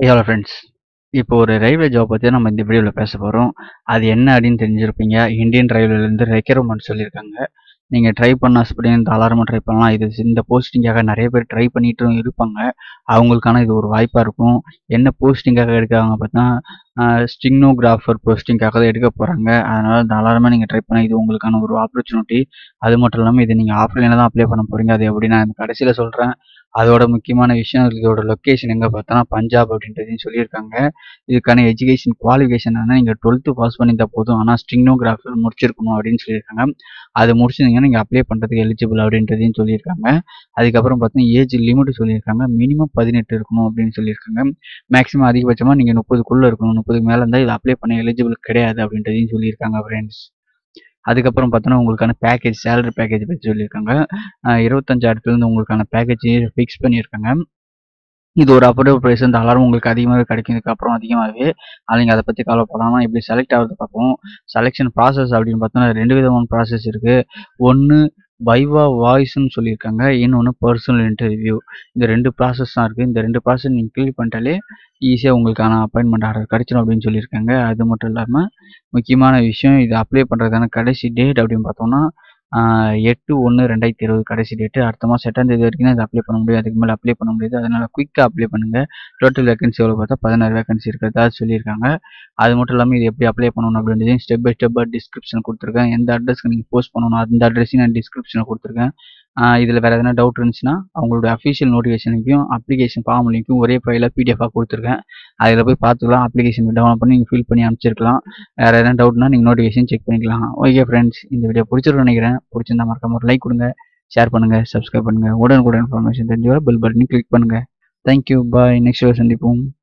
hello friends இப்போ ஒரு railway job பற்றி நம்ம இந்த வீடியோவில் பேச போகிறோம் அது என்ன அப்படின்னு தெரிஞ்சிருப்பீங்க இந்தியன் ரயில்வேலேருந்து ரெக்யர்மெண்ட் சொல்லியிருக்காங்க நீங்கள் ட்ரை பண்ண ஆசைப்பட்டீங்க தாராளமாக ட்ரை பண்ணலாம் இது இந்த போஸ்டிங்காக நிறைய பேர் ட்ரை பண்ணிட்டும் இருப்பாங்க அவங்களுக்கான இது ஒரு வாய்ப்பாக இருக்கும் என்ன போஸ்டிங்காக எடுக்காங்க பார்த்தீங்கன்னா ஸ்டிங்னோகிராஃபர் போஸ்டிங்காக தான் எடுக்க போகிறாங்க அதனால் தாராளமாக நீங்கள் ட்ரை பண்ண இது உங்களுக்கான ஒரு ஆப்பர்ச்சுனிட்டி அது மட்டும் இல்லாமல் இது நீங்கள் ஆஃப்லைனில் தான் அப்ளை பண்ண போகிறீங்க அது எப்படி நான் கடைசியில் சொல்கிறேன் அதோட முக்கியமான விஷயம் இதோட லொக்கேஷன் எங்கே பார்த்தோன்னா பஞ்சாப் அப்படின்றதையும் சொல்லியிருக்காங்க இதுக்கான எஜுகேஷன் குவாலிஃபிகேஷன் என்ன நீங்கள் டுவெல்த்து பாஸ் பண்ணியிருந்தால் போதும் ஆனால் ஸ்டிங்னோகிராஃபர் முடிச்சிருக்கணும் அப்படின்னு சொல்லியிருக்காங்க அது முடிச்சிருந்தீங்கன்னா நீங்கள் அப்ளை பண்ணுறதுக்கு எலிஜிபிள் அப்படின்றதையும் சொல்லியிருக்காங்க அதுக்கப்புறம் பார்த்தீங்கன்னா ஏஜ் லிமிட் சொல்லியிருக்காங்க மினிமம் பதினெட்டு இருக்கணும் அப்படின்னு சொல்லியிருக்காங்க மேக்ஸிமம் அதிகபட்சமாக நீங்கள் முப்பதுக்குள்ளே இருக்கணும் முப்பதுக்கு மேலே இருந்தால் இதை அப்ளை பண்ண எலிஜிபிள் கிடையாது அப்படின்றதையும் சொல்லியிருக்காங்க ஃப்ரெண்ட்ஸ் அதுக்கப்புறம் பார்த்தோன்னா உங்களுக்கான பேக்கேஜ் சேலரி பேக்கேஜ் பற்றி சொல்லியிருக்காங்க இருபத்தஞ்சாயிரத்துலேருந்து உங்களுக்கான பேக்கேஜ் ஃபிக்ஸ் பண்ணியிருக்காங்க இது ஒரு அஃபோர்டபுள் ப்ரைஸ் இந்த அலாரம் உங்களுக்கு அதிகமாகவே கிடைக்கும் இதுக்கப்புறம் அதிகமாகவே அது நீங்கள் அதை பற்றி கவலைப்படாமல் எப்படி செலக்ட் ஆகிறது பார்ப்போம் செலெக்ஷன் ப்ராசஸ் அப்படின்னு பார்த்தோன்னா ரெண்டு விதமான ப்ராசஸ் இருக்குது ஒன்று வைவா வாய்ஸ்னு சொல்லியிருக்காங்க இன்னொன்று பர்சனல் இன்டர்வியூ இந்த ரெண்டு ப்ராசஸ் தான் இருக்குது இந்த ரெண்டு ப்ராசஸ் நீங்கள் கிளிக் பண்ணிட்டாலே ஈஸியாக உங்களுக்கான அப்பாயின்மெண்ட் ஆர்டர் கிடச்சிடும் அப்படின்னு சொல்லியிருக்காங்க அது மட்டும் இல்லாமல் முக்கியமான விஷயம் இது அப்ளை பண்ணுறதுக்கான கடைசி டேட் அப்படின்னு பார்த்தோம்னா எட்டு ஒன்று ரெண்டாயிரத்தி இருபது கடைசி டேட்டு அடுத்த மாதம் எட்டாம் தேதி வரைக்கும் தான் இதை அப்ளை பண்ண முடியும் அதுக்கு மேலே அப்ளை பண்ண முடியாது அதனால் குயிக்காக அப்ளை பண்ணுங்கள் டோட்டல் வேகன்சி எவ்வளோ பார்த்தா பதினாறு வேகன்சி இருக்கிறதா சொல்லியிருக்காங்க அது மட்டும் இல்லாமல் இது எப்படி அப்ளை பண்ணணும் அப்படின்றதையும் ஸ்டெப் பை ஸ்டெப்பாக டிஸ்கிரிப்ஷன் கொடுத்துருக்கேன் எந்த அட்ரஸ்க்கு நீங்கள் போஸ்ட் பண்ணணும் அந்த அட்ரஸையும் நான் டிஸ்கிரிப்ஷனில் கொடுத்துருக்கேன் இதில் வேறு எதனா டவுட் இருந்துச்சுன்னா அவங்களோட அஃபிஷியல் நோட்டிஃபிகேஷனுக்கும் அப்ளிகேஷன் ஃபார்ம் லிங்க்கும் ஒரே ஃபைலாக பிடிஎஃபாக கொடுத்துருக்கேன் அதில் போய் பார்த்துக்கலாம் அப்ளிகேஷன் டவுன்லோட் பண்ணி நீங்கள் ஃபில் பண்ணி அனுப்பிச்சிருக்கலாம் வேறு எதனா டவுட்னா நீங்கள் நோட்டிஃபிகேஷன் செக் பண்ணிக்கலாம் ஓகே ஃப்ரெண்ட்ஸ் இந்த வீடியோ பிடிச்சிருக்குன்னு நினைக்கிறேன் பிடிச்சிருந்தா மறக்காம ஒரு லைக் கொடுங்க ஷேர் பண்ணுங்கள் சப்ஸ்கிரைப் பண்ணுங்கள் உடனுக்குடன் இன்ஃபர்மேஷன் தெரிஞ்சு பெல் பட்டனையும் கிளிக் பண்ணுங்கள் தேங்க்யூ பாய் நெக்ஸ்ட் சந்திப்போம்